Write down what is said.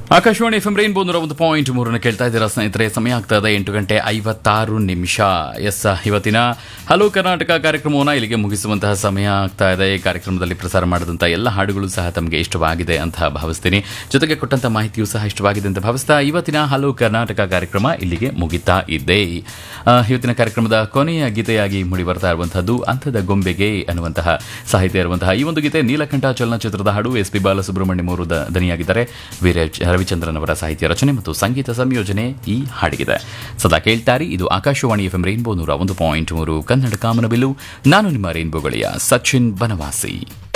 Akashvani F M rainbow ನೂರ ಒಂದು point ಮೂರನ್ನು ಕೇಳ್ತಾ ಇದ್ದೀರಾ ಸ್ನೇಹಿತರೆ ಸಮಯ ಆಗ್ತಾ ಇದೆ ಎಂಟು ಗಂಟೆ ಐವತ್ತಾರು ನಿಮಿಷ ಎಸ್ ಇವತ್ತಿನ ಹಲೋ ಕರ್ನಾಟಕ ಕಾರ್ಯಕ್ರಮವನ್ನು ಇಲ್ಲಿಗೆ ಮುಗಿಸುವಂತಹ ಸಮಯ ಆಗ್ತಾ ಇದೆ ಈ ಕಾರ್ಯಕ್ರಮದಲ್ಲಿ ಪ್ರಸಾರ ಮಾಡಿದಂಥ ಎಲ್ಲ ಹಾಡುಗಳು ಸಹ ತಮಗೆ ಇಷ್ಟವಾಗಿದೆ ಅಂತ ಭಾವಿಸ್ತೀನಿ ಜೊತೆಗೆ ಕೊಟ್ಟಂತ ಮಾಹಿತಿಯೂ ಸಹ ಇಷ್ಟವಾಗಿದೆ ಅಂತ ಭಾವಿಸ್ತಾ ಇವತ್ತಿನ ಹಲೋ ಕರ್ನಾಟಕ ಕಾರ್ಯಕ್ರಮ ಇಲ್ಲಿಗೆ ಮುಗಿತಾ ಇದೆ ಆ, ಇವತ್ತಿನ ಕಾರ್ಯಕ್ರಮದ ಕೊನೆಯ ಗೀತೆಯಾಗಿ ಮೂಡಿ ಬರ್ತಾ ಇರುವಂತಹದ್ದು ಅಂಥದ ಗೊಂಬೆಗೆ ಅನ್ನುವಂತಹ ಸಾಹಿತ್ಯ ಇರುವಂತಹ ಈ ಒಂದು ಗೀತೆ ನೀಲಕಂಠ ಚಲನಚಿತ್ರದ ಹಾಡು ಎಸ್ ಪಿ ಬಾಲಸುಬ್ರಹ್ಮಣ್ಯಂ ಅವರು ದ- ದನಿಯಾಗಿದ್ದಾರೆ ವೀರ ರವಿಚಂದ್ರನ್ ಅವರ ಸಾಹಿತ್ಯ ರಚನೆ ಮತ್ತು ಸಂಗೀತ ಸಂಯೋಜನೆ ಈ ಹಾಡಿಗಿದೆ ಸದಾ ಕೇಳ್ತಾರಿ ಇದು ಆಕಾಶವಾಣಿ ಎಫ್ ಎಂ ರೈನ್ಬೋ ನೂರ ಒಂದು ಪಾಯಿಂಟ್ ಮೂರು ಕನ್ನಡ ಕಾಮನಬಿಲ್ಲು ನಾನು ನಿಮ್ಮ ರೈನ್ಬೋ ಗೆಳೆಯ ಸಚಿನ್ ಬನವಾಸಿ